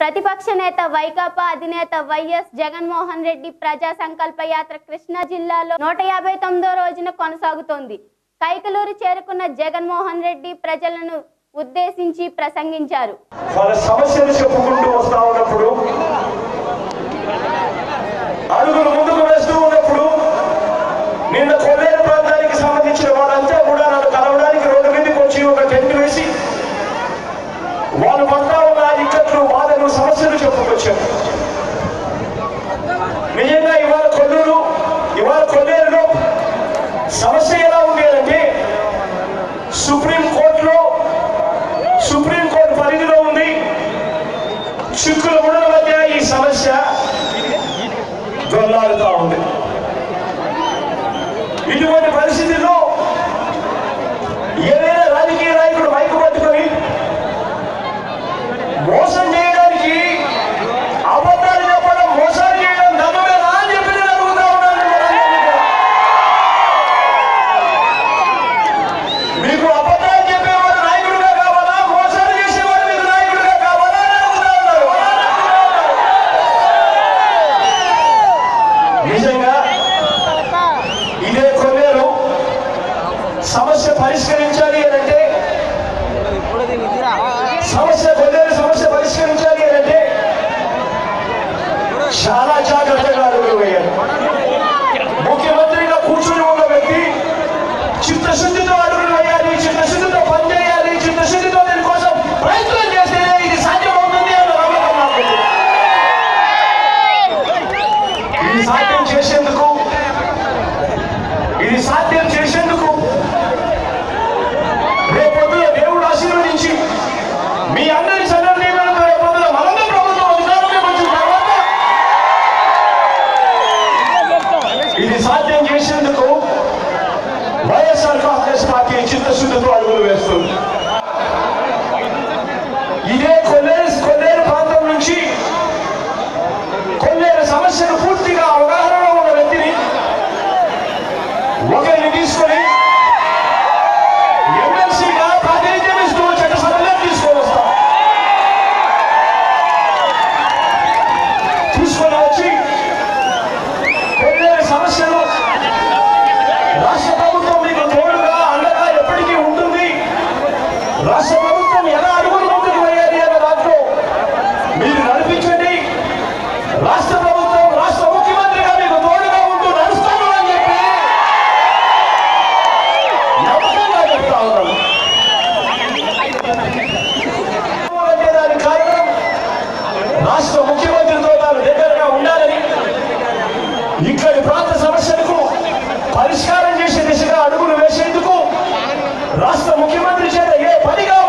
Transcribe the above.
ప్రతిపక్ష నేత వైకాపా అధినేత వైఎస్ జగన్మోహన్ రెడ్డి ప్రజా సంకల్ప యాత్ర కృష్ణా జిల్లాలో నూట యాభై తొమ్మిదో రోజున కొనసాగుతోంది కైకలూరు చేరుకున్న జగన్మోహన్ రెడ్డి ప్రజలను ఉద్దేశించి ప్రసంగించారు వాళ్ళ సమస్యలు చెప్పుకుంటూ వస్తా ఉన్నప్పుడు అడుగులు ముందుకు వేస్తూ ఉన్నప్పుడు నిన్న కొల్లేరు ప్రాంతానికి సంబంధించిన వాళ్ళంతా కూడా నన్ను కలవడానికి రోడ్డు మీదకి వచ్చి ఒక టెంట్ వేసి వాళ్ళు పడతా ఉన్న ఇక్కట్లు బాధలు సమస్యలు చెప్పుకొచ్చారు నిజంగా ఇవాళ కొల్లూరు ఇవాళ కొల్లేరులో సమస్య ఎలా ఉండేదంటే సుప్రీం కోర్టులో సుప్రీం కోర్టు పరిధిలో ఉంది చిక్కుల ఉండడం మధ్య ఈ సమస్య దొల్లాడుతూ ఉంది ఇటువంటి పరిస్థితుల్లో ఏదైనా రాజకీయ నాయకుడు మైకు పట్టుకొని మోసం చేయడానికి అబద్ధాలు చెప్పడం మోసాలు చేయడం నమ్మకం అని చెప్పి నేను అడుగుతా ఉన్నాను మిమ్మల్ని అందరినీ కూడా. మీకు అబద్ధాలు చెప్పేవాడు నాయకుడిగా కావాలా మోసాలు చేసేవాడు మీకు నాయకుడిగా కావాలా అని అడుగుతా ఉన్నారు నిజంగా ఇదే కొన్నేరు సమస్య పరిష్కరించాలి అని అంటే సమస్య కొన్నేరు సమస్య పరిష్కరించాలి అని అంటే చాలా జాగ్రత్తగా అడుగులు వేయాలి ముఖ్యమంత్రిగా కూర్చుని ఉన్న వ్యక్తి చిత్తశుద్ధితో అడుగులు వేయాలి చిత్తశుద్ధితో పనిచేయాలి చిత్తశుద్ధితో దీనికోసం ప్రయత్నం చేస్తేనే ఇది సాధ్యమవుతుంది అన్న నమ్మకం నాకు ఉంది. ఇది సాధ్యం చేసేందుకు ఇది సాధ్యం చేసేందుకు రేపొద్దున దేవుడు ఆశీర్వదించి మీ అందరి సన్నీలతో రేపొద్దున మనందరం ప్రభుత్వం అధికారంలోకి వచ్చిన తర్వాత ఇది సాధ్యం చేసేందుకు వైఎస్ఆర్ కాంగ్రెస్ పార్టీ చిత్తశుద్ధితో అడుగులు వేస్తుంది ఇదే కొల్లేరు కొల్లేరు ప్రాంతం నుంచి కొల్లేరు సమస్యను పూర్తిగా అవగాహనలో ఉన్న వ్యక్తిని ఒకరిని తీసుకొని ఎమ్మెల్సీగా ప్రాతినిధ్యం ఇస్తూ చట్టసభలో తీసుకొని వస్తాం తీసుకొని వచ్చి కొల్లేరు సమస్యలు రాష్ట్ర ప్రభుత్వం మీకు తోడుగా అండగా ఎప్పటికీ ఉంటుంది రాష్ట్ర ప్రభుత్వం ఎలా అడుగులు ముందుకు వేయాలి అన్న దాంట్లో మీరు నడిపించండి రాష్ట్ర ప్రభుత్వం రాష్ట్ర ముఖ్యమంత్రిగా మీకు తోడుగా ఉంటూ నడుస్తాను అని చెప్పి నమ్మకంగా చెప్తా ఉన్నాను అంటే దానికి కారణం రాష్ట్ర ముఖ్యమంత్రితో తాను దగ్గరగా ఉండాలని ఇక్కడి ప్రాంత సమస్యలకు పరిష్కారం చేసే దిశగా అడుగులు వేసేందుకు రాష్ట్ర ముఖ్యమంత్రి చేత ఏ పని